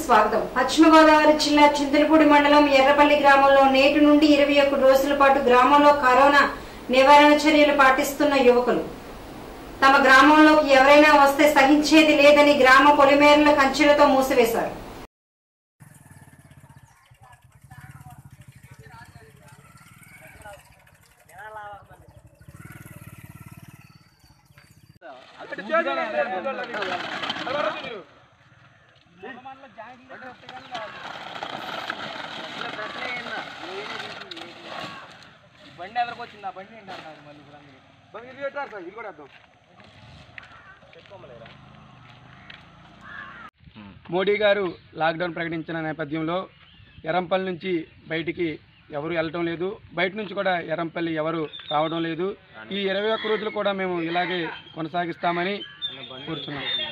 స్వాగతం పశ్చిమ గోదావరి జిల్లా చింతలపూడి మండలం ఎర్రపల్లి గ్రామంలో నేటి నుండి ఇరవై ఒక్క రోజుల పాటు గ్రామంలో కరోనా నివారణ చర్యలు పాటిస్తున్న యువకులు తమ గ్రామంలోకి ఎవరైనా వస్తే సహించేది లేదని గ్రామ పొలిమేరల కంచెలతో మూసివేశారు బండి ఎదరికి వచ్చింది ఆ బండి ఏంటి అంటారు మళ్ళీ ఇప్పుడు అందరూ మోడీ గారు లాక్డౌన్ ప్రకటించిన నేపథ్యంలో ఎరంపల్లి నుంచి బయటికి ఎవరు వెళ్ళటం లేదు బయట నుంచి కూడా ఎరంపల్లి ఎవరు రావడం లేదు ఈ ఇరవై ఒక్క రోజులు కూడా మేము ఇలాగే కొనసాగిస్తామని కోరుతున్నాం